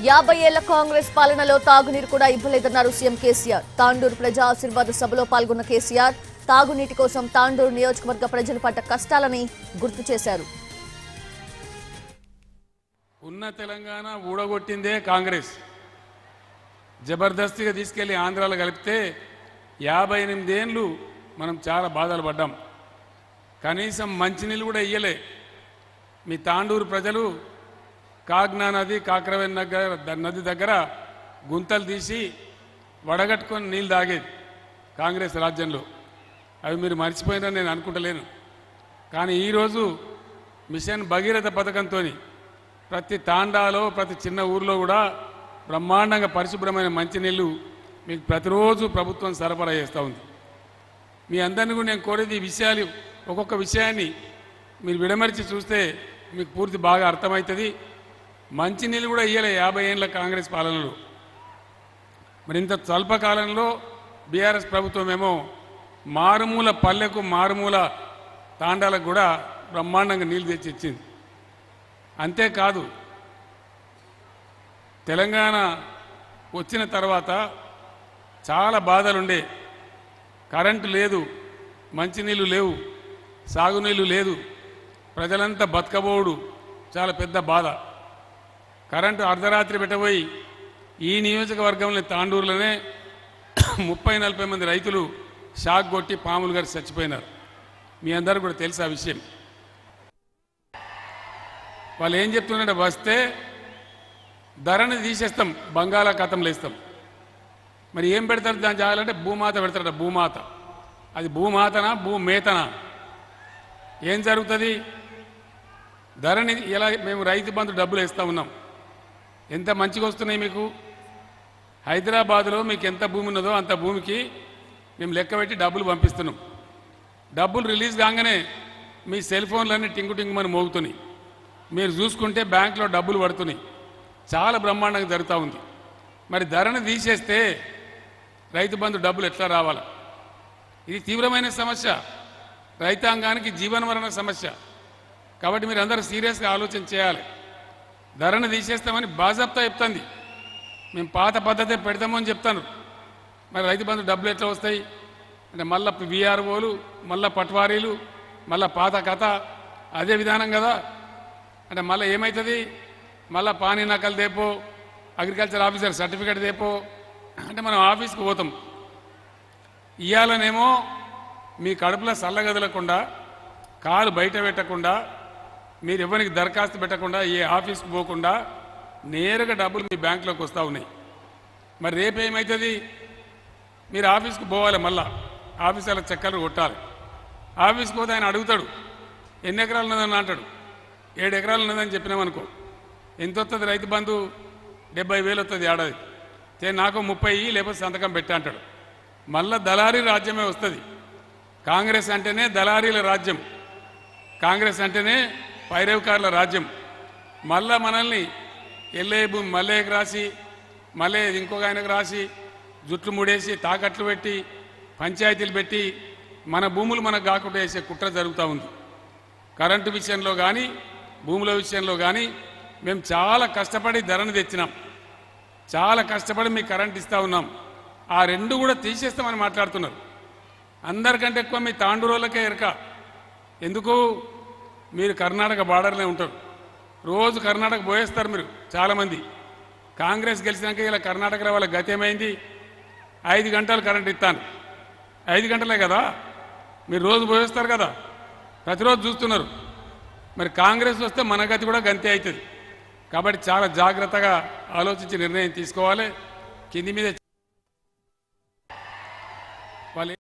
యాభై ఏళ్ల కాంగ్రెస్ పాలనలో తాగునీరు కూడా ఇవ్వలేదన్నారు సీఎం కేసీఆర్ తాండూరు ప్రజా ఆశీర్వాద సభలో పాల్గొన్న కేసీఆర్ తాగునీటి కోసం తాండూరు నియోజకవర్గ ప్రజలు పడ్డ కష్టాలని గుర్తు చేశారు ఉన్న తెలంగాణ ఊడగొట్టిందే కాంగ్రెస్ జబర్దస్తిగా తీసుకెళ్లి ఆంధ్రాలో కలిపితే యాభై ఎనిమిదేళ్ళు మనం చాలా బాధలు పడ్డాం కనీసం మంచినీళ్ళు కూడా ఇయ్యలే మీ తాండూరు ప్రజలు కాగ్నా నది కాకరవేన్ నగర్ ద- నది దగ్గర గుంతలు తీసి వడగట్టుకొని నీళ్ళు తాగేది కాంగ్రెస్ రాజ్యంలో అవి మీరు మర్చిపోయినారని నేను అనుకుంటలేను కానీ ఈరోజు మిషన్ భగీరథ పథకంతో ప్రతి తాండాలో ప్రతి చిన్న ఊర్లో కూడా బ్రహ్మాండంగా పరిశుభ్రమైన మంచినీళ్ళు మీకు ప్రతిరోజు ప్రభుత్వం సరఫరా చేస్తూ ఉంది మీ అందరిని కూడా నేను కోరేది ఈ విషయాలు ఒక్కొక్క విషయాన్ని మీరు విడమరిచి చూస్తే మీకు పూర్తి బాగా అర్థమవుతుంది మంచినీళ్ళు కూడా ఇయ్యలే యాభై ఏళ్ళ కాంగ్రెస్ పాలనలో మరి ఇంత స్వల్ప కాలంలో బీఆర్ఎస్ ప్రభుత్వం ఏమో మారుమూల పల్లెకు మారుమూల తాండాలకు కూడా బ్రహ్మాండంగా నీళ్లు తెచ్చి ఇచ్చింది అంతేకాదు తెలంగాణ వచ్చిన తర్వాత చాలా బాధలుండే కరెంటు లేదు మంచినీళ్ళు లేవు సాగునీళ్ళు లేదు ప్రజలంతా బతకబోడు చాలా పెద్ద బాధ కరెంటు అర్ధరాత్రి పెట్టబోయి ఈ నియోజకవర్గంలో తాండూరులోనే ముప్పై నలభై మంది రైతులు షాక్ కొట్టి పాములు గారు చచ్చిపోయినారు మీ అందరూ కూడా తెలుసు ఆ విషయం వాళ్ళు ఏం చెప్తున్నారంటే వస్తే ధరని తీసేస్తాం బంగాళాఖాతంలో వేస్తాం మరి ఏం పెడతారు దాని చేయాలంటే భూమాత పెడతారట భూమాత అది భూమాతనా భూమేతనా ఏం జరుగుతుంది ధరని ఇలా మేము రైతు బంధు డబ్బులు ఇస్తూ ఉన్నాం ఎంత మంచిగా వస్తున్నాయి మీకు హైదరాబాద్లో మీకు ఎంత భూమి ఉన్నదో అంత భూమికి మేము లెక్క పెట్టి డబ్బులు పంపిస్తున్నాం డబ్బులు రిలీజ్ కాగానే మీ సెల్ ఫోన్లన్నీ టింగు టింగుమని మోగుతున్నాయి మీరు చూసుకుంటే బ్యాంకులో డబ్బులు పడుతున్నాయి చాలా బ్రహ్మాండంగా జరుగుతూ ఉంది మరి ధరను తీసేస్తే రైతు బంధు డబ్బులు ఎట్లా రావాలా ఇది తీవ్రమైన సమస్య రైతాంగానికి జీవనమరణ సమస్య కాబట్టి మీరు అందరూ సీరియస్గా ఆలోచన చేయాలి ధరను తీసేస్తామని బాజాప్తా చెప్తుంది మేము పాత పద్ధతి పెడతామని చెప్తాను మరి రైతు బంధు డబ్బులు ఎట్లా వస్తాయి అంటే మళ్ళా విఆర్ఓలు మళ్ళా పట్వారీలు మళ్ళా పాత కథ అదే విధానం కదా అంటే మళ్ళీ ఏమవుతుంది మళ్ళా పానీ నకలు దేపో అగ్రికల్చర్ ఆఫీసర్ సర్టిఫికేట్ దేపో అంటే మనం ఆఫీస్కి పోతాం ఇయ్యాలనేమో మీ కడుపులో చల్లగదలకుండా కాలు బయట పెట్టకుండా మీరు ఎవరికి దరఖాస్తు పెట్టకుండా ఏ ఆఫీస్కి పోకుండా నేరుగా డబ్బులు మీ బ్యాంకులోకి వస్తూ ఉన్నాయి మరి రేపు ఏమవుతుంది మీరు ఆఫీస్కి పోవాలి మళ్ళా ఆఫీసర్ల చక్కర్లు కొట్టాలి ఆఫీస్కి పోతే ఆయన అడుగుతాడు ఎన్ని ఎకరాలు ఉన్నదని అంటాడు ఏడు ఎకరాలు ఉన్నదని చెప్పినామనుకో ఎంత వస్తుంది రైతు బంధు డెబ్బై వేలు వస్తుంది ఏడాది చే నాకు ముప్పై ఇయ్యి, లేకపోతే సంతకం పెట్టా అంటాడు మళ్ళా దళారీ రాజ్యమే వస్తుంది కాంగ్రెస్ అంటేనే దళారీల రాజ్యం కాంగ్రెస్ అంటేనే పైరవకారుల రాజ్యం మళ్ళా మనల్ని ఎల్లే భూమి మల్లయ్యకు రాసి మళ్ళీ ఇంకొక ఆయనకు రాసి జుట్లు ముడేసి తాకట్లు పెట్టి పంచాయతీలు పెట్టి మన భూములు మనకు కాకుండా వేసే కుట్ర జరుగుతూ ఉంది కరెంటు విషయంలో కానీ భూముల విషయంలో కానీ మేము చాలా కష్టపడి ధరను తెచ్చినాం చాలా కష్టపడి మీకు కరెంట్ ఇస్తూ ఉన్నాం ఆ రెండు కూడా తీసేస్తామని మాట్లాడుతున్నారు అందరికంటే ఎక్కువ మీ తాండూరోళ్ళకే ఎరక ఎందుకు మీరు కర్ణాటక బార్డర్లో ఉంటారు రోజు కర్ణాటక పోయేస్తారు మీరు చాలామంది కాంగ్రెస్ గెలిచినాక ఇలా కర్ణాటకలో వాళ్ళ గతి ఏమైంది ఐదు గంటలు కరెంట్ ఇస్తాను ఐదు గంటలే కదా మీరు రోజు పోయేస్తారు కదా ప్రతిరోజు చూస్తున్నారు మరి కాంగ్రెస్ వస్తే మన గతి కూడా గంతే అవుతుంది కాబట్టి చాలా జాగ్రత్తగా ఆలోచించి నిర్ణయం తీసుకోవాలి కింది మీద వాళ్ళు